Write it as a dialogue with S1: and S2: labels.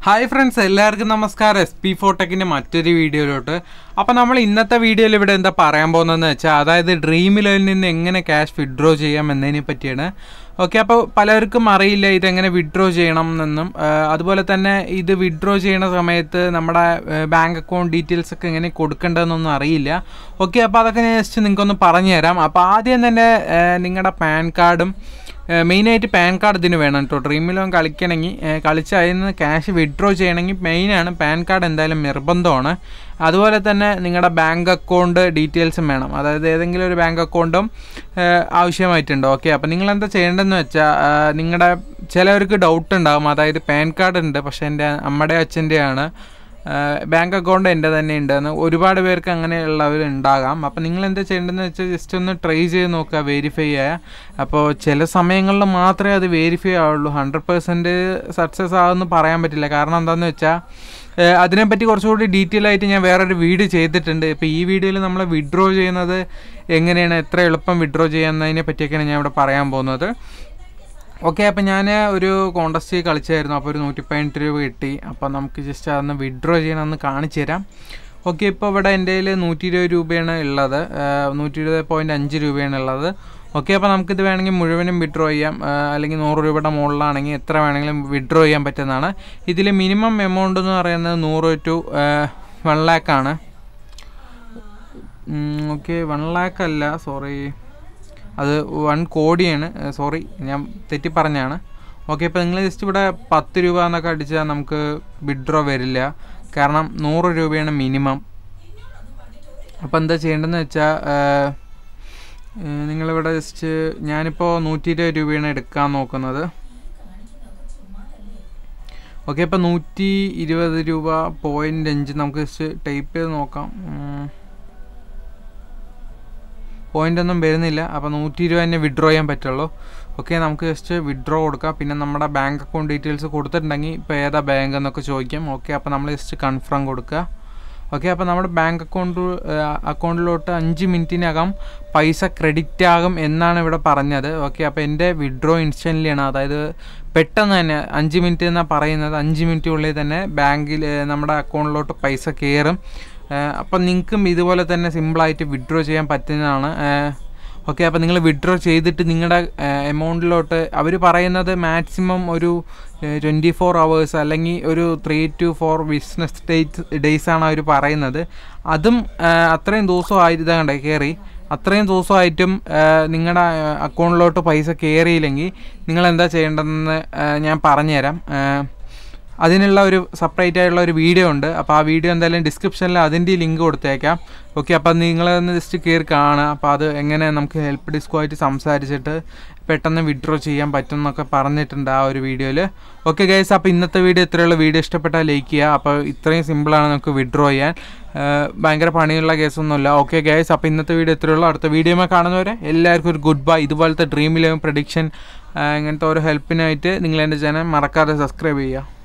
S1: hi friends എല്ലാവർക്കും നമസ്കാരം S P ഫോട്ടെക്കിൻ്റെ മറ്റൊരു വീഡിയോയിലോട്ട് അപ്പോൾ നമ്മൾ ഇന്നത്തെ വീഡിയോയിൽ ഇവിടെ എന്താ പറയാൻ പോകുന്നതെന്ന് വെച്ചാൽ അതായത് ഡ്രീമിൽ നിന്ന് എങ്ങനെ ക്യാഷ് വിഡ്രോ ചെയ്യാം എന്നതിനെ പറ്റിയാണ് ഓക്കെ അപ്പോൾ പലർക്കും അറിയില്ല ഇതെങ്ങനെ വിഡ്രോ ചെയ്യണം എന്നും ആ, അതുപോലെ തന്നെ ഇത് വിഡ്രോ ചെയ്യണ സമയത്ത് നമ്മുടെ ബാങ്ക് അക്കൗണ്ട് ഡീറ്റെയിൽസ് ഒക്കെ എങ്ങനെ കൊടുക്കേണ്ടതെന്നൊന്നും അറിയില്ല ഓക്കെ അപ്പോൾ അതൊക്കെ ഞാൻ ജസ്റ്റ് നിങ്ങൾക്കൊന്ന് പറഞ്ഞു തരാം അപ്പോൾ ആദ്യം തന്നെ നിങ്ങളുടെ പാൻ കാർഡും മെയിനായിട്ട് പാൻ കാർഡ് ഇതിന് വേണം കേട്ടോ ഡ്രീം ലോൺ കളിക്കണമെങ്കിൽ കളിച്ച് അതിൽ നിന്ന് ക്യാഷ് വിഡ്രോ ചെയ്യണമെങ്കിൽ മെയിനാണ് പാൻ കാർഡ് എന്തായാലും നിർബന്ധമാണ് അതുപോലെ തന്നെ നിങ്ങളുടെ ബാങ്ക് അക്കൗണ്ട് ഡീറ്റെയിൽസും വേണം അതായത് ഏതെങ്കിലും ഒരു ബാങ്ക് അക്കൗണ്ടും ആവശ്യമായിട്ടുണ്ട് ഓക്കെ അപ്പോൾ നിങ്ങൾ എന്താ ചെയ്യേണ്ടതെന്ന് വെച്ചാൽ നിങ്ങളുടെ ചിലവർക്ക് ഡൗട്ട് ഉണ്ടാകും അതായത് പാൻ കാർഡ് ഉണ്ട് പക്ഷേ എൻ്റെ അമ്മയുടെ അച്ഛൻ്റെയാണ് ബാങ്ക് അക്കൗണ്ട് എൻ്റെ തന്നെ ഉണ്ടെന്ന് ഒരുപാട് പേർക്ക് അങ്ങനെയുള്ളവർ ഉണ്ടാകാം അപ്പോൾ നിങ്ങൾ എന്താ ചെയ്യേണ്ടതെന്ന് വെച്ചാൽ ജസ്റ്റ് ഒന്ന് ട്രൈ ചെയ്ത് നോക്കുക വെരിഫൈ ചെയ്യുക അപ്പോൾ ചില സമയങ്ങളിൽ മാത്രമേ അത് വെരിഫൈ ആവുള്ളൂ ഹൺഡ്രഡ് പെർസെൻറ്റ് സക്സസ് ആകുമെന്ന് പറയാൻ പറ്റില്ല കാരണം എന്താണെന്ന് വെച്ചാൽ ഏഹ് അതിനെപ്പറ്റി കുറച്ചുകൂടി ഡീറ്റെയിൽ ആയിട്ട് ഞാൻ വേറൊരു വീഡിയോ ചെയ്തിട്ടുണ്ട് ഇപ്പോൾ ഈ വീഡിയോയിൽ നമ്മൾ വിഡ്രോ ചെയ്യുന്നത് എങ്ങനെയാണ് എത്ര എളുപ്പം വിഡ്രോ ചെയ്യാമെന്നതിനെ പറ്റിയൊക്കെയാണ് ഞാൻ ഇവിടെ പറയാൻ പോകുന്നത് ഓക്കെ അപ്പം ഞാൻ ഒരു കോണ്ടസ്റ്റ് കളിച്ചായിരുന്നു അപ്പോൾ ഒരു നൂറ്റി പതിനെട്ട് രൂപ കിട്ടി അപ്പോൾ നമുക്ക് ജസ്റ്റ് അതൊന്ന് വിഡ്രോ ചെയ്യണമെന്ന് കാണിച്ചു തരാം ഓക്കെ ഇപ്പോൾ ഇവിടെ എൻ്റെ കയ്യിൽ നൂറ്റി ഇരുപത് രൂപയാണ് ഉള്ളത് നൂറ്റി ഇരുപത് പോയിൻറ്റ് അഞ്ച് രൂപയാണ് ഉള്ളത് ഓക്കെ അപ്പോൾ നമുക്കിത് വേണമെങ്കിൽ മുഴുവനും വിഡ്രോ ചെയ്യാം ആ, അല്ലെങ്കിൽ നൂറ് രൂപയുടെ മുകളിലാണെങ്കിൽ എത്ര വേണമെങ്കിലും വിഡ്രോ ചെയ്യാൻ പറ്റുന്നതാണ് ഇതിൽ മിനിമം എമൗണ്ട് എന്ന് പറയുന്നത് നൂറ് ടു വൺ ലാക്കാണ് ഓക്കെ വൺ ലാക്ക് അല്ല സോറി അത് വൺ കോടിയാണ് സോറി ഞാൻ തെറ്റി പറഞ്ഞാണ് ഓക്കെ ഇപ്പോൾ നിങ്ങൾ ജസ്റ്റ് ഇവിടെ പത്ത് രൂപ എന്നൊക്കെ അടിച്ചാൽ നമുക്ക് വിഡ്രോ വരില്ല കാരണം നൂറ് രൂപയാണ് മിനിമം അപ്പോൾ എന്താ ചെയ്യേണ്ടതെന്ന് വെച്ചാൽ നിങ്ങളിവിടെ ജസ്റ്റ് ഞാനിപ്പോൾ നൂറ്റി ഇരുപത് രൂപയാണ് എടുക്കാൻ നോക്കുന്നത് ഓക്കെ ഇപ്പോൾ നൂറ്റി ഇരുപത് രൂപ പോയിൻ്റ് അഞ്ച് നമുക്ക് ജസ്റ്റ് ടൈപ്പ് ചെയ്ത് നോക്കാം പോയിന്റ് ഒന്നും വരുന്നില്ല അപ്പോൾ നൂറ്റി ഇരുപത് തന്നെ വിഡ്രോ ചെയ്യാൻ പറ്റുള്ളൂ ഓക്കെ നമുക്ക് ജസ്റ്റ് വിഡ്രോ കൊടുക്കാം പിന്നെ നമ്മുടെ ബാങ്ക് അക്കൗണ്ട് ഡീറ്റെയിൽസ് കൊടുത്തിട്ടുണ്ടെങ്കിൽ ഇപ്പോൾ ഏതാ ബാങ്ക് എന്നൊക്കെ ചോദിക്കാം ഓക്കെ അപ്പോൾ നമ്മൾ ജസ്റ്റ് കൺഫേം കൊടുക്കുക ഓക്കെ അപ്പോൾ നമ്മുടെ ബാങ്ക് അക്കൗണ്ട് അക്കൗണ്ടിലോട്ട് അഞ്ച് മിനിറ്റിനകം പൈസ ക്രെഡിറ്റ് ആകും എന്നാണ് ഇവിടെ പറഞ്ഞത് ഓക്കെ അപ്പോൾ എൻ്റെ വിഡ്രോ ഇൻസ്റ്റൻ്റ്ലി ആണ് അതായത് പെട്ടെന്ന് തന്നെ അഞ്ച് മിനിറ്റ് എന്നാണ് പറയുന്നത് അഞ്ച് മിനിറ്റിനുള്ളിൽ തന്നെ ബാങ്കിൽ നമ്മുടെ അക്കൗണ്ടിലോട്ട് പൈസ കയറും അപ്പം നിങ്ങൾക്കും ഇതുപോലെ തന്നെ സിമ്പിളായിട്ട് വിഡ്രോ ചെയ്യാൻ പറ്റുന്നതാണ് ഓക്കെ അപ്പോൾ നിങ്ങൾ വിഡ്രോ ചെയ്തിട്ട് നിങ്ങളുടെ എമൗണ്ടിലോട്ട് അവർ പറയുന്നത് മാക്സിമം ഒരു ട്വൻറ്റി ഫോർ അവേഴ്സ് അല്ലെങ്കിൽ ഒരു three to four business date days ആണ് അവർ പറയുന്നത് അതും ആ, അത്രയും ദിവസമായിട്ട് കയറി അത്രയും ദിവസമായിട്ടും നിങ്ങളുടെ അക്കൗണ്ടിലോട്ട് പൈസ കയറിയില്ലെങ്കിൽ നിങ്ങൾ എന്താ ചെയ്യേണ്ടതെന്ന് ആ, ഞാൻ പറഞ്ഞുതരാം ആ, അതിനുള്ള ഒരു സെപ്പറേറ്റ് ആയിട്ടുള്ള ഒരു വീഡിയോ ഉണ്ട് അപ്പോൾ ആ വീഡിയോ എന്തായാലും ഡിസ്ക്രിപ്ഷനിൽ അതിൻ്റെ ലിങ്ക് കൊടുത്തേക്കാം ഓക്കെ അപ്പോൾ നിങ്ങളൊന്ന് ജസ്റ്റ് കയറി കാണുക അപ്പോൾ അത് എങ്ങനെ നമുക്ക് ഹെൽപ്പ് ഡിസ്കുമായിട്ട് സംസാരിച്ചിട്ട് പെട്ടെന്ന് വിഡ്രോ ചെയ്യാൻ പറ്റും എന്നൊക്കെ പറഞ്ഞിട്ടുണ്ട് ആ ഒരു വീഡിയോയിൽ ഓക്കെ ഗൈസ് അപ്പോൾ ഇന്നത്തെ വീഡിയോ ഇത്രയുള്ള വീഡിയോ ഇഷ്ടപ്പെട്ടാൽ ലൈക്ക് ചെയ്യുക അപ്പോൾ ഇത്രയും സിമ്പിളാണ് നമുക്ക് വിഡ്രോ ചെയ്യാൻ ഏഹ് ഭയങ്കര പണിയുള്ള കേസൊന്നുമില്ല ഓക്കെ ഗൈസ് അപ്പോൾ ഇന്നത്തെ വീഡിയോ ഇത്രയുള്ളൂ അടുത്ത വീഡിയോയിൽ കാണുന്നവരെ എല്ലാവർക്കും ഒരു ഗുഡ് ബൈ ഇതുപോലത്തെ ഡ്രീം ഇലവൻ പ്രഡിക്ഷൻ ഇങ്ങനത്തെ ഓരോ ഹെൽപ്പിനായിട്ട് നിങ്ങൾ എൻ്റെ ചാനൽ മറക്കാതെ സബ്സ്ക്രൈബ് ചെയ്യുക